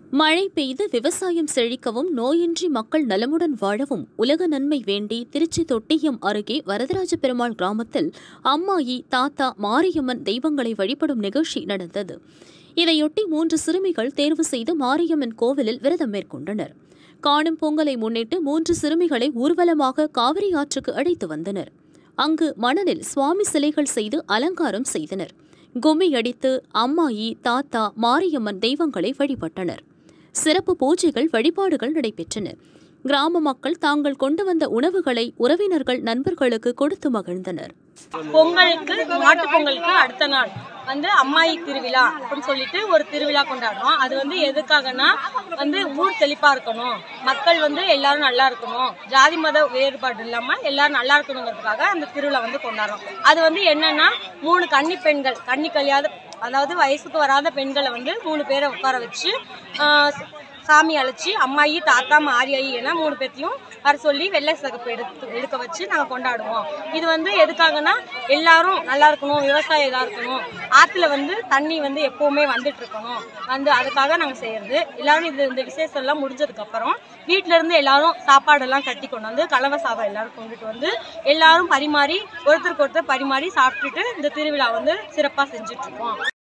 மழை பெய்து விவசாயம் செழிக்கவும் நோயின்றி மக்கள் நலமுடன் வாழவும் உலக நன்மை வேண்டி திருச்சி தொட்டியம் அருகே வரதராஜ பெருமாள் கிராமத்தில் அம்மாயி தாத்தா மாரியம்மன் தெய்வங்களை வழிபடும் நிகழ்ச்சி நடந்தது இதையொட்டி மூன்று சிறுமிகள் தேர்வு செய்து மாரியம்மன் கோவிலில் விரதம் மேற்கொண்டனர் காணும் பொங்கலை முன்னிட்டு மூன்று சிறுமிகளை ஊர்வலமாக காவிரி ஆற்றுக்கு அழைத்து வந்தனர் அங்கு மணலில் சுவாமி சிலைகள் செய்து அலங்காரம் செய்தனர் கும்மி அடித்து அம்மாயி தாத்தா மாரியம்மன் தெய்வங்களை வழிபட்டனர் சிறப்பு பூஜைகள் வழிபாடுகள் நடைபெற்றன கிராம மக்கள் தாங்கள் கொண்டு வந்த உணவுகளை உறவினர்கள் நண்பர்களுக்கு கொடுத்து மகிழ்ந்தனர் பொங்கலுக்கு மாட்டு பொங்கலுக்கு அடுத்த நாள் வந்து அம்மாயி திருவிழா அப்படின்னு சொல்லிட்டு ஒரு திருவிழா கொண்டாடுறோம் அது வந்து எதுக்காகனா வந்து ஊர் செழிப்பா இருக்கணும் மக்கள் வந்து எல்லாரும் நல்லா இருக்கணும் ஜாதி மத வேறுபாடு இல்லாம எல்லாரும் நல்லா இருக்கணுங்கிறதுக்காக அந்த திருவிழா வந்து கொண்டாடுறோம் அது வந்து என்னன்னா மூணு கன்னி பெண்கள் கன்னி கல்யாத அதாவது வயசுக்கு வராத பெண்களை வந்து மூணு பேரை உட்கார வச்சு ஆஹ், சாமி அழைச்சி அம்மாயி தாத்தா மாரியாயி என மூணு பேர்த்தையும் வர சொல்லி வெள்ளை சிகப்பு எடுத்து எடுக்க வச்சு நாங்கள் கொண்டாடுவோம் இது வந்து எதுக்காகனா எல்லாரும் நல்லா இருக்கணும் விவசாயம் இதாக இருக்கணும் ஆற்றுல வந்து தண்ணி வந்து எப்போவுமே வந்துட்டு இருக்கணும் வந்து அதுக்காக நாங்கள் செய்யறது எல்லாரும் இது இந்த விசேஷம் எல்லாம் முடிஞ்சதுக்கப்புறம் வீட்டில இருந்து எல்லாரும் சாப்பாடெல்லாம் கட்டி கொண்டு வந்து கலவை சாதம் எல்லாரும் கொண்டுட்டு வந்து எல்லாரும் பரிமாறி ஒருத்தருக்கு ஒருத்தர் பரிமாறி சாப்பிட்டுட்டு இந்த திருவிழா வந்து சிறப்பாக செஞ்சுட்டு இருக்கோம்